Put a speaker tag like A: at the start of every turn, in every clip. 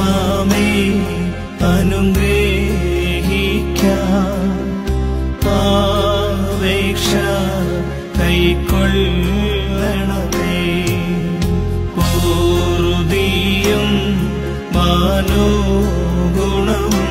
A: ദൈവമേ അനുഗ്രഹിക്കാം ആവേക്ഷ കൈക്കൊള്ളണമേ പൂർതിയും മനോഗുണവും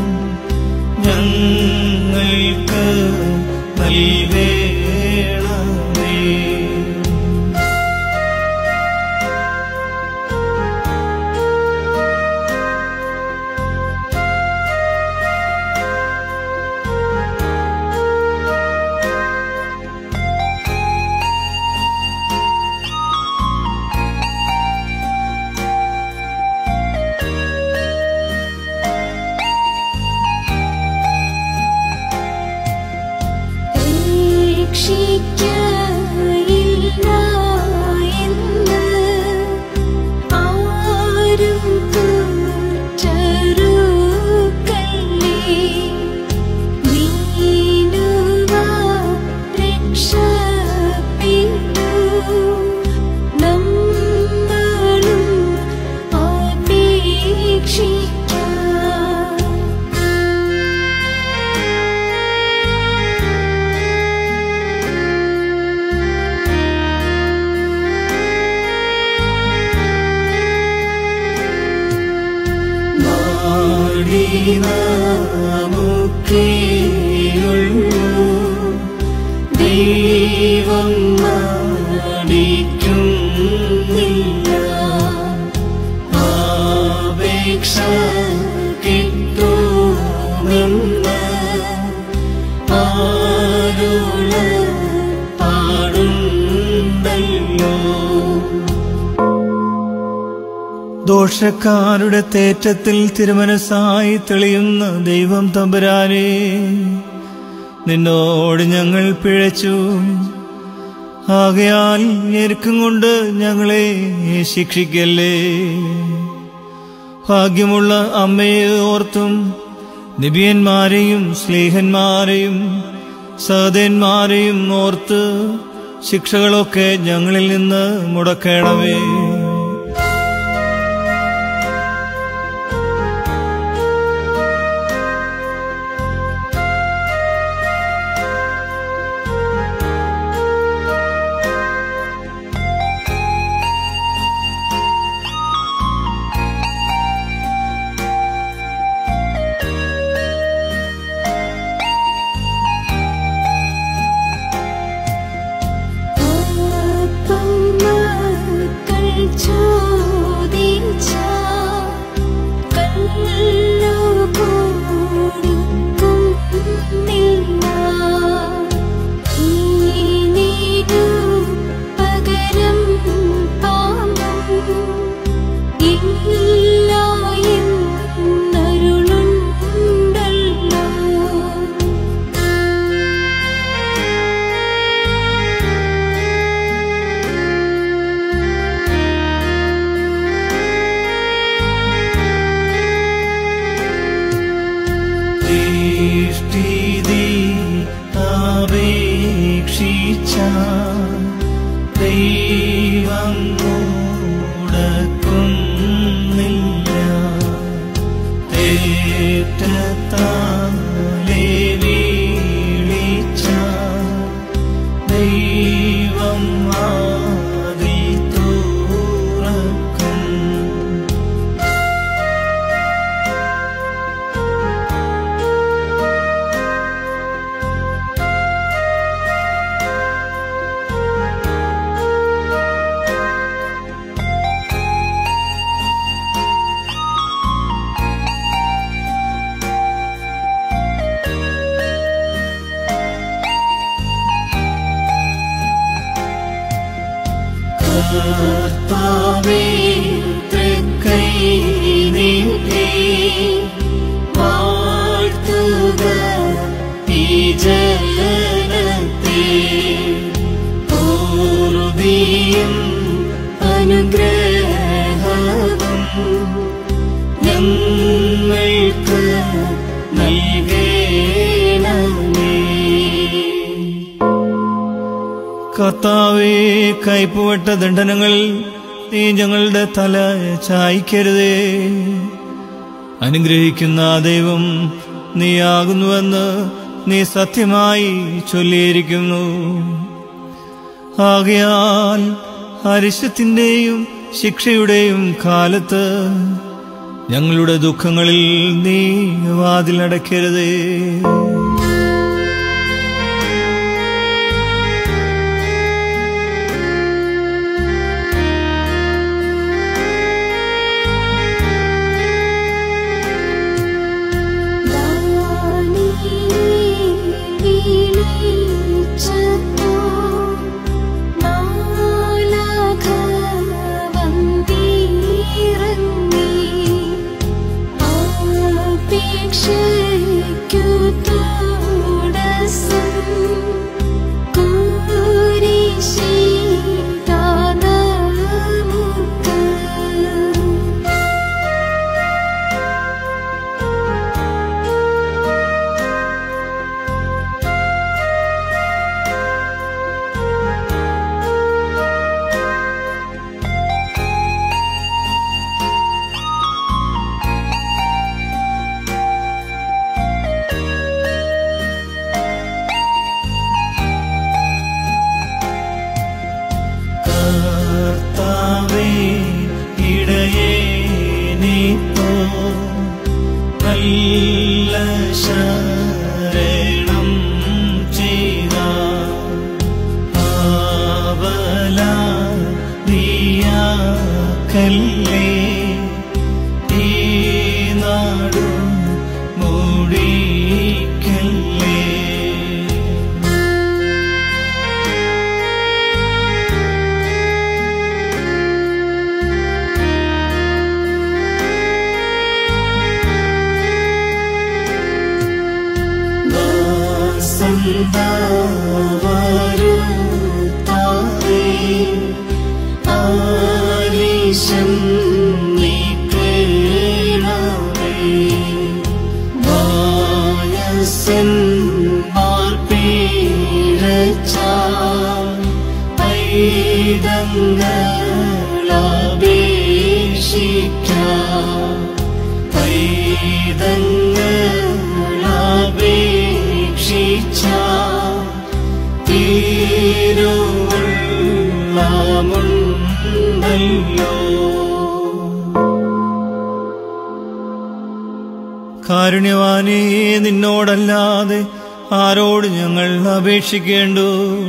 A: ഞങ്ങൾക്ക് നൽകണമേ
B: രക്ഷിക്കയില്ല എന്ന് ആരും കൂറ്ററുക്കല്ലേ വീണുവ രക്ഷപ്പെട്ടു നമ്മളും അപേക്ഷിക്കാം
A: മാടി നമുക്കേയുള്ളൂ ദൈവം മാടിക്കുന്നില്ല ആപേക്ഷ കിട്ടുമെന്ന് ആരുള പാടുണ്ടല്ലോ ദോഷക്കാരുടെ തേറ്റത്തിൽ തിരുമനസായി തെളിയുന്ന ദൈവം തമ്പുരാനെ നിന്നോട് ഞങ്ങൾ പിഴച്ചു ആകയാൽ ഞെരുക്കം കൊണ്ട് ഞങ്ങളെ ശിക്ഷിക്കല്ലേ ഭാഗ്യമുള്ള അമ്മയെ ഓർത്തും നിബിയന്മാരെയും സ്നേഹന്മാരെയും സഹതന്മാരെയും ഓർത്ത് ശിക്ഷകളൊക്കെ ഞങ്ങളിൽ നിന്ന് മുടക്കണമേ
B: മക്കൾ ചോദിച്ച കല്ലു കൊടുക്കുന്നില്ല ഈനീരു പകരം പാപം ഇല്ല എന്നരുളുണ്ടല്ലോ
A: ദൃഷ്ടിതി അപേക്ഷിച്ച ദൈവം മുടക്കുന്നില്ല തേറ്റത്താലേ വീളിച്ച ദൈവം ആദി തുറക്കും കർത്താവേ തൃക്കൈ നീട്ടി വാഴ്ത്തുക ഈ ജനത്തെ പൂർവിയും അനുഗ്രഹവും ഞങ്ങൾക്ക് നൽകേണമേ കർത്താവേ കയ്പുവട്ട ദണ്ഡനങ്ങൾ നീ ഞങ്ങളുടെ തല ചായ്ക്കരുതേ അനുഗ്രഹിക്കുന്ന ദൈവം നീയാകുന്നുവെന്ന് നീ സത്യമായി ചൊല്ലിയിരിക്കുന്നു ആകയാൽ അരിശത്തിന്റെയും ശിക്ഷയുടെയും കാലത്ത് ഞങ്ങളുടെ ദുഃഖങ്ങളിൽ നീ വാതിലടയ്ക്കരുതേ കർത്താവേ ഇടയേ നീപ്പോ നല്ല ശരണം ചെയ്ത ആവല നീയാക്കല്ലേ ഈ നാടു മൂടിക്കല്ലേ വസന്തവരുത്താതെ ആലീശം നീക്കേണമേ. വായസന്മാർ പീഴച്ചാൽ പൈതങ്ങളപേക്ഷിക്കാം പൈതങ്ങളപേക്ഷിച്ച തീരുവള്ളമുണ്ടല്ലോ കാരുണ്യവാനേ നിന്നോടല്ലാതെ ആരോട് ഞങ്ങൾ അപേക്ഷിക്കേണ്ടു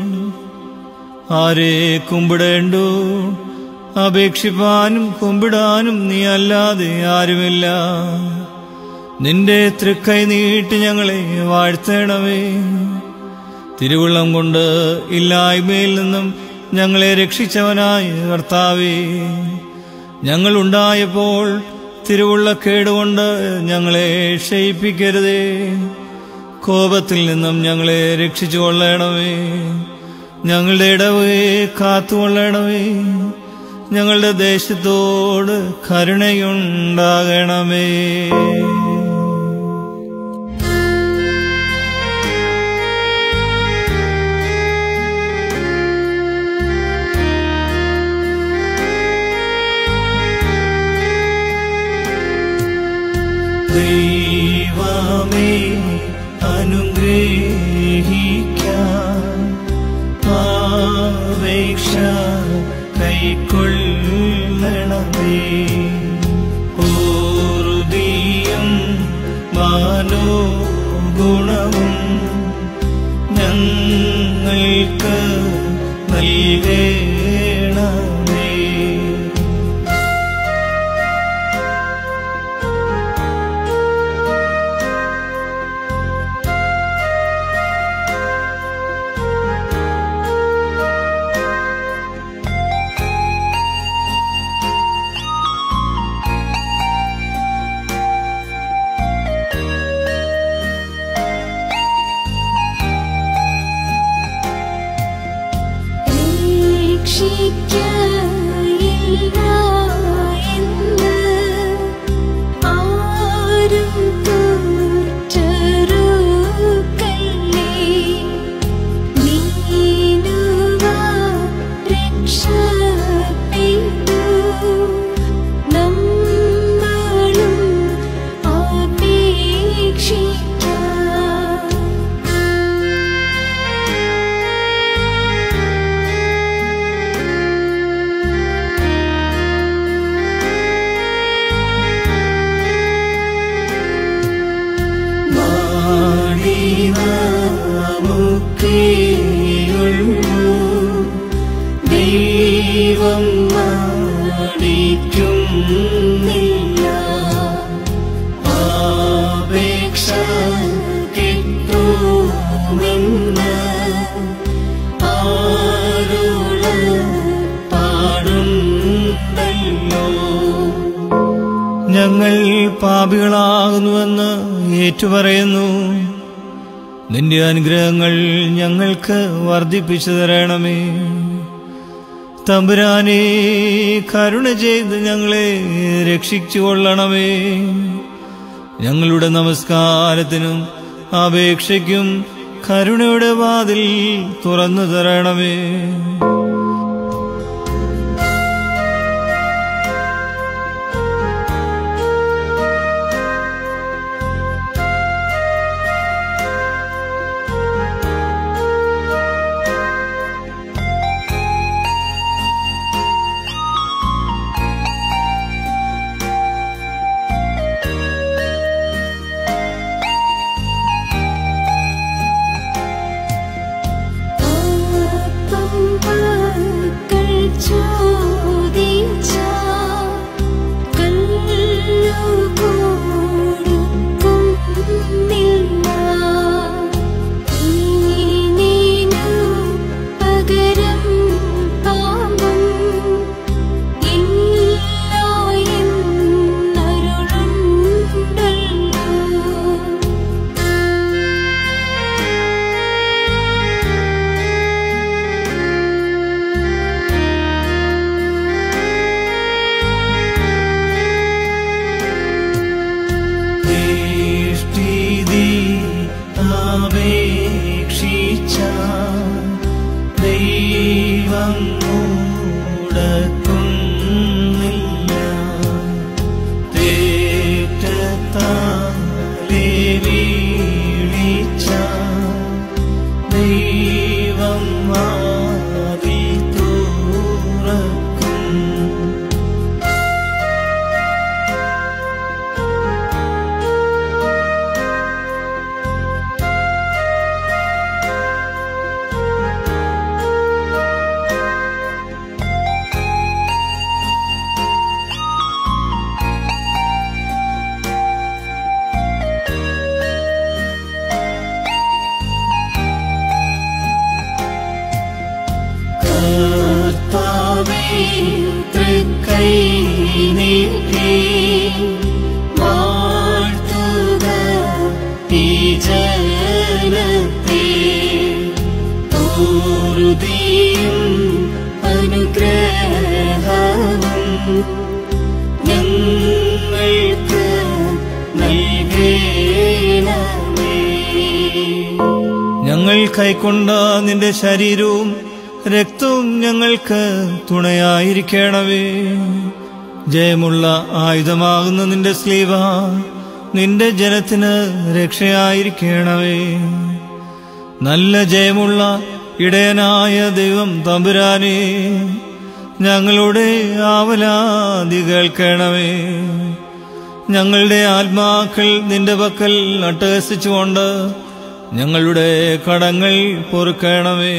A: ആരെ കുമ്പിടേണ്ടു അപേക്ഷിപ്പാനും കുമ്പിടാനും നീ അല്ലാതെ ആരുമില്ല നിന്റെ തൃക്കൈ നീട്ടി ഞങ്ങളെ വാഴ്ത്തേണമേ തിരുവുള്ളം കൊണ്ട് ഇല്ലായ്മയിൽ നിന്നും ഞങ്ങളെ രക്ഷിച്ചവനായ കർത്താവേ ഞങ്ങളുണ്ടായപ്പോൾ തിരുവുള്ളക്കേടുകൊണ്ട് ഞങ്ങളെ ക്ഷയിപ്പിക്കരുതേ കോപത്തിൽ നിന്നും ഞങ്ങളെ രക്ഷിച്ചു കൊള്ളണമേ ഞങ്ങളുടെ ഇടവയെ കാത്തുകൊള്ളണമേ ഞങ്ങളുടെ ദേശത്തോട് കരുണയുണ്ടാകണമേ ദൈവമേ അനുഗ്രഹിക്കാൻ ആവേക്ഷ കൈക്കൊള്ളണമേ ഓർദിയും മാനോഗുണവും ഞങ്ങൾക്ക് നൽകണമേ
B: രക്ഷിക്കയില്ല എന്ന് ആരും കൂറ്ററുക്കല്ലേ. നീനുവ രക്ഷപ്പെട്ടു നമ്മളും
A: ദൈവം മാനിക്കുന്നില്ല അപേക്ഷ കിട്ടുമെന്ന് ആരുള പാടുണ്ടല്ലോ ഞങ്ങൾ പാപികളാകുന്നുവെന്ന് ഏറ്റുപറയുന്നു നിന്റെ അനുഗ്രഹങ്ങൾ ഞങ്ങൾക്ക് വർദ്ധിപ്പിച്ചു തരണമേ തമ്പുരാനെ കരുണ ചെയ്ത് ഞങ്ങളെ രക്ഷിച്ചു കൊള്ളണമേ ഞങ്ങളുടെ നമസ്കാരത്തിനും അപേക്ഷയ്ക്കും കരുണയുടെ വാതിൽ തുറന്നു തരണമേ
B: പാപ്പങ്ങൾ ചോദിച്ച കല്ലുകൊടുക്കുന്നില്ല ഈനിനു പകരം പാപം ഇല്ല എന്നരുളുണ്ടല്ലോ
A: ദൃഷ്ടിതി അപേക്ഷിച്ച ദൈവം മുടക്കുന്നില്ല തേറ്റത്താലെ വീഴിച്ച ദൈവം മാറി തുറക്കും കർത്താവേ തൃക്കൈ നീട്ടി വാഴ്ത്തുക ഈ ജനത്തെ പൂർതിയും അനുഗ്രഹവും ഞങ്ങൾക്ക് നൽകേണമേ ഞങ്ങൾ കൈക്കൊണ്ട നിന്റെ ശരീരവും രക്തവും ഞങ്ങൾക്ക് തുണയായിരിക്കണമേ ജയമുള്ള ആയുധമാകുന്ന നിന്റെ സ്ലീവ നിന്റെ ജനത്തിന് രക്ഷയായിരിക്കണമേ നല്ല ജയമുള്ള ഇടയനായ ദൈവം തമ്പുരാനെ ഞങ്ങളുടെ ആവലാതി കേൾക്കണമേ ഞങ്ങളുടെ ആത്മാക്കൾ നിന്റെ പക്കൽ അട്ടഹസിച്ചുകൊണ്ട് ഞങ്ങളുടെ കടങ്ങൾ പൊറുക്കണമേ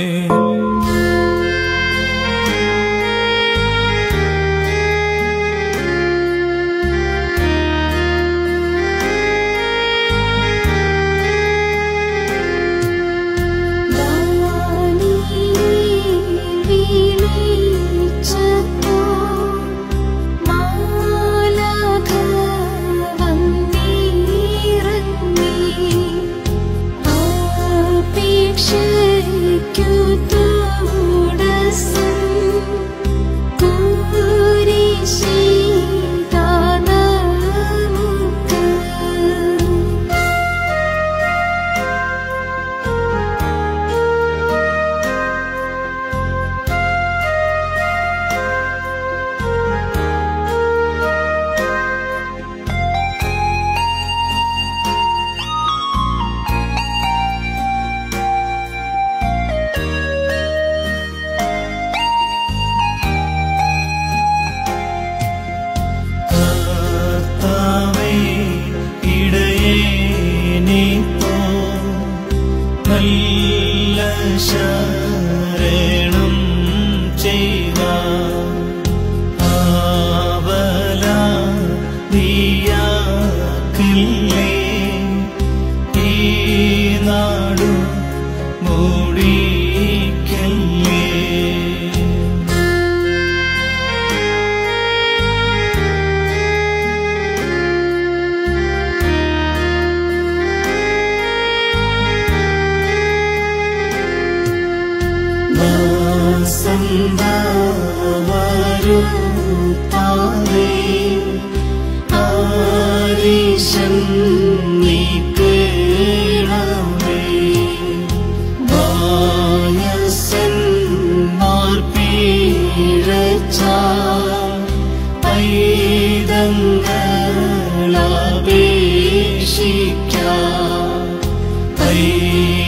A: നമുക്ക് കർത്താവേ ഇടയനിപ്പോ നല്ല ശരണം ചെയ്യുക വസന്തവരുത്താവേ ആരീശൻ നീക്കേണമേ വായസൻ മാർപ്പീഴച്ച പൈതങ്ങളാപേക്ഷിക്കാം പൈതങ്ങളാപേക്ഷിക്കാം